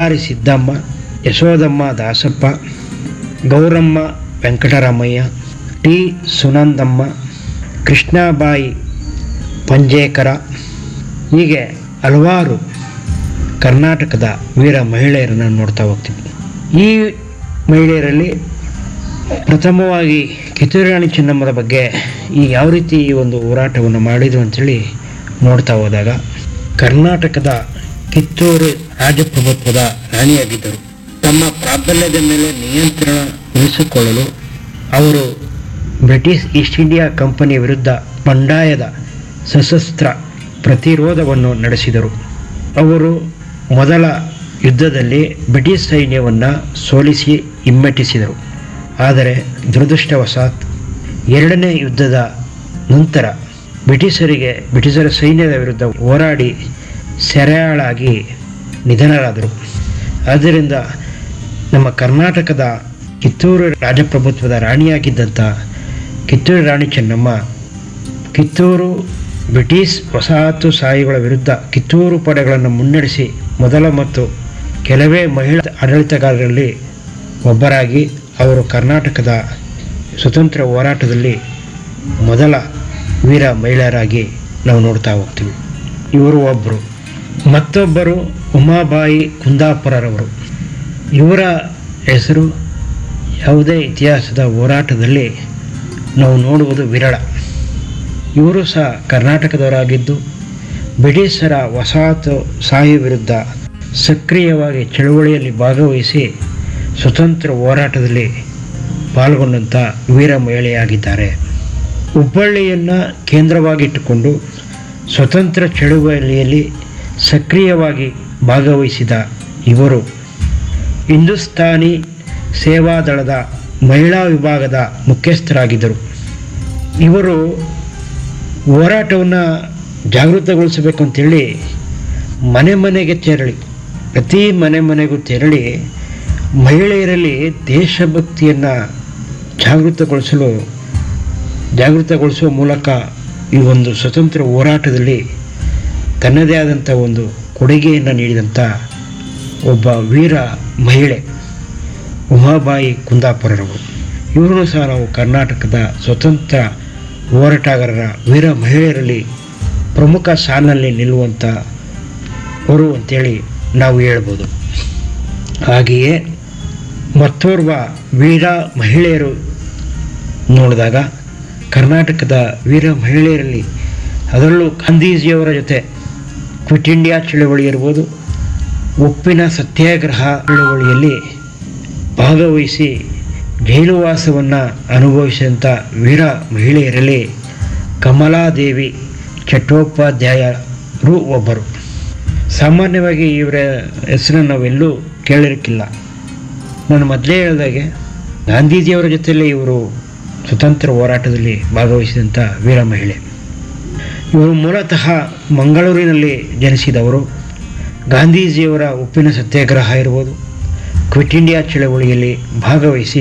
Ballari Siddamma Yashodamma Dasappa Gowramma Venkataramaiah T Sunandamma Krishnabai Panjekar ಹೀಗೆ ಹಲವಾರು ಕರ್ನಾಟಕದ ವೀರ ಮಹಿಳೆಯರನ್ನು ನೋಡ್ತಾ ಹೋಗ್ತೀವಿ ಈ ಮಹಿಳೆಯರಲ್ಲಿ ಪ್ರಥಮವಾಗಿ ಕಿತ್ತೂರು ರಾಣಿ ಚೆನ್ನಮ್ಮನ ಬಗ್ಗೆ ಈ ಯಾವ ರೀತಿ ಈ ಒಂದು ಹೋರಾಟವನ್ನು ಮಾಡಿದ್ರು ಅಂಥೇಳಿ ನೋಡ್ತಾ ಹೋದಾಗ ಕರ್ನಾಟಕದ ಕಿತ್ತೂರು ರಾಜಪ್ರಭುತ್ವದ ರಾಣಿಯಾಗಿದ್ದರು ತಮ್ಮ ಪ್ರಾಬಲ್ಯದ ಮೇಲೆ ನಿಯಂತ್ರಣ ಉಳಿಸಿಕೊಳ್ಳಲು ಅವರು ಬ್ರಿಟಿಷ್ ಈಸ್ಟ್ ಇಂಡಿಯಾ ಕಂಪನಿಯ ವಿರುದ್ಧ ಬಂಡಾಯದ ಸಶಸ್ತ್ರ ಪ್ರತಿರೋಧವನ್ನು ನಡೆಸಿದರು ಅವರು ಮೊದಲ ಯುದ್ಧದಲ್ಲಿ ಬ್ರಿಟಿಷ್ ಸೈನ್ಯವನ್ನು ಸೋಲಿಸಿ ಹಿಮ್ಮೆಟ್ಟಿಸಿದರು ಆದರೆ ದುರದೃಷ್ಟವಶಾತ್ ಎರಡನೇ ಯುದ್ಧದ ನಂತರ ಬ್ರಿಟಿಷರಿಗೆ ಬ್ರಿಟಿಷರ ಸೈನ್ಯದ ವಿರುದ್ಧ ಹೋರಾಡಿ ಸೆರೆಯಾಳಾಗಿ ನಿಧನರಾದರು ಆದ್ದರಿಂದ ನಮ್ಮ ಕರ್ನಾಟಕದ ಕಿತ್ತೂರು ರಾಜಪ್ರಭುತ್ವದ ರಾಣಿಯಾಗಿದ್ದಂಥ ಕಿತ್ತೂರು ರಾಣಿ ಚೆನ್ನಮ್ಮ ಕಿತ್ತೂರು ಬ್ರಿಟಿಷ್ ವಸಾಹತುಶಾಹಿಗಳ ವಿರುದ್ಧ ಕಿತ್ತೂರು ಪಡೆಗಳನ್ನು ಮುನ್ನಡೆಸಿ ಮೊದಲ ಮತ್ತು ಕೆಲವೇ ಮಹಿಳಾ ಆಡಳಿತಗಾರರಲ್ಲಿ ಒಬ್ಬರಾಗಿ ಅವರು ಕರ್ನಾಟಕದ ಸ್ವತಂತ್ರ ಹೋರಾಟದಲ್ಲಿ ಮೊದಲ ವೀರ ಮಹಿಳೆಯರಾಗಿ ನಾವು ನೋಡ್ತಾ ಹೋಗ್ತೀವಿ ಇವರು ಒಬ್ಬರು ಮತ್ತೊಬ್ಬರು ಉಮಾಬಾಯಿ ಕುಂದಾಪುರರವರು ಇವರ ಹೆಸರು ಯಾವುದೇ ಇತಿಹಾಸದ ಹೋರಾಟದಲ್ಲಿ ನಾವು ನೋಡುವುದು ವಿರಳ ಇವರು ಸಹ ಕರ್ನಾಟಕದವರಾಗಿದ್ದು ಬ್ರಿಟಿಷರ ವಸಾಹತು ಶಾಹಿ ವಿರುದ್ಧ ಸಕ್ರಿಯವಾಗಿ ಚಳುವಳಿಯಲ್ಲಿ ಭಾಗವಹಿಸಿ ಸ್ವತಂತ್ರ ಹೋರಾಟದಲ್ಲಿ ಪಾಲ್ಗೊಂಡಂಥ ವೀರ ಮಹಿಳೆಯಾಗಿದ್ದಾರೆ ಹುಬ್ಬಳ್ಳಿಯನ್ನು ಕೇಂದ್ರವಾಗಿಟ್ಟುಕೊಂಡು ಸ್ವತಂತ್ರ ಚಳುವಳಿಯಲ್ಲಿ ಸಕ್ರಿಯವಾಗಿ ಭಾಗವಹಿಸಿದ ಇವರು ಹಿಂದೂಸ್ತಾನಿ ಸೇವಾದಳದ ಮಹಿಳಾ ವಿಭಾಗದ ಮುಖ್ಯಸ್ಥರಾಗಿದ್ದರು ಇವರು ಹೋರಾಟವನ್ನು ಜಾಗೃತಗೊಳಿಸಬೇಕು ಅಂತೇಳಿ ಮನೆ ಮನೆಗೆ ತೆರಳಿ ಪ್ರತಿ ಮನೆ ಮನೆಗೂ ತೆರಳಿ ಮಹಿಳೆಯರಲ್ಲಿ ದೇಶಭಕ್ತಿಯನ್ನು ಜಾಗೃತಗೊಳಿಸಲು ಜಾಗೃತಗೊಳಿಸುವ ಮೂಲಕ ಈ ಒಂದು ಸ್ವತಂತ್ರ ಹೋರಾಟದಲ್ಲಿ ತನ್ನದೇ ಆದಂಥ ಒಂದು ಕೊಡುಗೆಯನ್ನು ನೀಡಿದಂಥ ಒಬ್ಬ ವೀರ ಮಹಿಳೆ ಉಮಾಬಾಯಿ ಕುಂದಾಪುರರವರು ಇವರು ಸಹ ನಾವು ಕರ್ನಾಟಕದ ಸ್ವತಂತ್ರ ಹೋರಾಟಗಾರರ ವೀರ ಮಹಿಳೆಯರಲ್ಲಿ ಪ್ರಮುಖ ಸಾಲಿನಲ್ಲಿ ನಿಲ್ಲುವಂಥ ಅವರು ಅಂತೇಳಿ ನಾವು ಹೇಳ್ಬೋದು ಹಾಗೆಯೇ ಮತ್ತೋರ್ವ ವೀರ ಮಹಿಳೆಯರು ನೋಡಿದಾಗ ಕರ್ನಾಟಕದ ವೀರ ಮಹಿಳೆಯರಲ್ಲಿ ಅದರಲ್ಲೂ ಗಾಂಧೀಜಿಯವರ ಜೊತೆ ಕ್ವಿಟ್ ಇಂಡಿಯಾ ಚಳವಳಿ ಇರ್ಬೋದು ಉಪ್ಪಿನ ಸತ್ಯಾಗ್ರಹ ಚಳವಳಿಯಲ್ಲಿ ಭಾಗವಹಿಸಿ ಜೈಲುವಾಸವನ್ನು ಅನುಭವಿಸಿದಂಥ ವೀರ ಮಹಿಳೆಯರಲ್ಲಿ ಕಮಲಾದೇವಿ ಚಟ್ಟೋಪಾಧ್ಯಾಯರು ಒಬ್ಬರು ಸಾಮಾನ್ಯವಾಗಿ ಇವರ ಹೆಸರನ್ನು ನಾವೆಲ್ಲೂ ಕೇಳಿರಕ್ಕಿಲ್ಲ ನಾನು ಮೊದಲೇ ಹೇಳಿದಾಗೆ ಗಾಂಧೀಜಿಯವರ ಜೊತೆಯಲ್ಲಿ ಇವರು ಸ್ವತಂತ್ರ ಹೋರಾಟದಲ್ಲಿ ಭಾಗವಹಿಸಿದಂಥ ವೀರ ಮಹಿಳೆ ಇವರು ಮೂಲತಃ ಮಂಗಳೂರಿನಲ್ಲಿ ಜನಿಸಿದವರು ಗಾಂಧೀಜಿಯವರ ಉಪ್ಪಿನ ಸತ್ಯಾಗ್ರಹ ಇರ್ಬೋದು ಕ್ವಿಟ್ ಇಂಡಿಯಾ ಚಳವಳಿಯಲ್ಲಿ ಭಾಗವಹಿಸಿ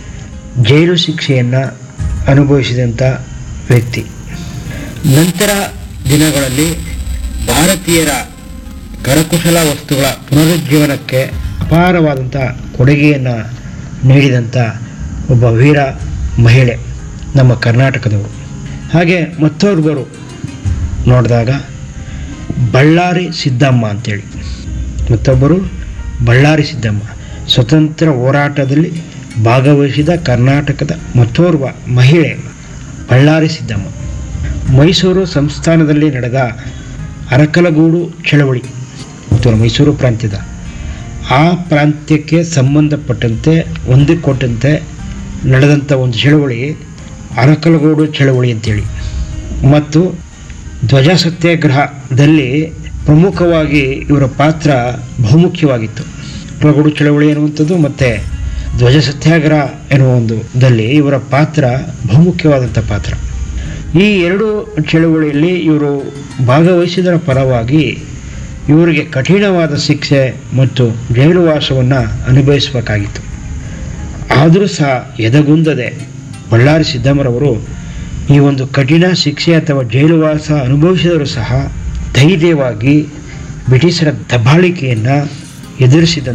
ಜೈಲು ಶಿಕ್ಷೆಯನ್ನು ಅನುಭವಿಸಿದಂಥ ವ್ಯಕ್ತಿ ನಂತರ ದಿನಗಳಲ್ಲಿ ಭಾರತೀಯರ ಕರಕುಶಲ ವಸ್ತುಗಳ ಪುನರುಜ್ಜೀವನಕ್ಕೆ ಅಪಾರವಾದಂಥ ಕೊಡುಗೆಯನ್ನು ನೀಡಿದಂಥ ಒಬ್ಬ ವೀರ ಮಹಿಳೆ ನಮ್ಮ ಕರ್ನಾಟಕದವರು ಹಾಗೆ ಮತ್ತೊಬ್ಬರು ನೋಡಿದಾಗ ಬಳ್ಳಾರಿ ಸಿದ್ದಮ್ಮ ಅಂತೇಳಿ ಮತ್ತೊಬ್ಬರು ಬಳ್ಳಾರಿ ಸಿದ್ದಮ್ಮ ಸ್ವತಂತ್ರ ಹೋರಾಟದಲ್ಲಿ ಭಾಗವಹಿಸಿದ ಕರ್ನಾಟಕದ ಮತ್ತೋರ್ವ ಮಹಿಳೆ ಬಳ್ಳಾರಿ ಸಿದ್ದಮ್ಮ ಮೈಸೂರು ಸಂಸ್ಥಾನದಲ್ಲಿ ನಡೆದ ಅರಕಲಗೂಡು ಚಳವಳಿ ಮತ್ತು ಮೈಸೂರು ಪ್ರಾಂತ್ಯದ ಆ ಪ್ರಾಂತ್ಯಕ್ಕೆ ಸಂಬಂಧಪಟ್ಟಂತೆ ಹೊಂದಿಕೊಟ್ಟಂತೆ ನಡೆದಂಥ ಒಂದು ಚಳವಳಿ ಅರಕಲಗೂಡು ಚಳವಳಿ ಅಂತೇಳಿ ಮತ್ತು ಧ್ವಜ ಸತ್ಯಾಗ್ರಹದಲ್ಲಿ ಪ್ರಮುಖವಾಗಿ ಇವರ ಪಾತ್ರ ಬಹುಮುಖ್ಯವಾಗಿತ್ತು ಅರಕಲಗೂಡು ಚಳವಳಿ ಎನ್ನುವಂಥದ್ದು ಮತ್ತು ಧ್ವಜ ಸತ್ಯಾಗ್ರಹ ಎನ್ನುವ ಒಂದು ದಲ್ಲಿ ಇವರ ಪಾತ್ರ ಬಹುಮುಖ್ಯವಾದಂಥ ಪಾತ್ರ ಈ ಎರಡು ಚಳುವಳಿಯಲ್ಲಿ ಇವರು ಭಾಗವಹಿಸಿದರ ಪರವಾಗಿ ಇವರಿಗೆ ಕಠಿಣವಾದ ಶಿಕ್ಷೆ ಮತ್ತು ಜೈಲುವಾಸವನ್ನು ಅನುಭವಿಸಬೇಕಾಗಿತ್ತು ಆದರೂ ಸಹ ಎದೆಗುಂದದೆ ಬಳ್ಳಾರಿ ಸಿದ್ದಮ್ಮರವರು ಈ ಒಂದು ಕಠಿಣ ಶಿಕ್ಷೆ ಅಥವಾ ಜೈಲುವಾಸ ಅನುಭವಿಸಿದರೂ ಸಹ ಧೈರ್ಯವಾಗಿ ಬ್ರಿಟಿಷರ ದಬ್ಬಾಳಿಕೆಯನ್ನು ಎದುರಿಸಿದ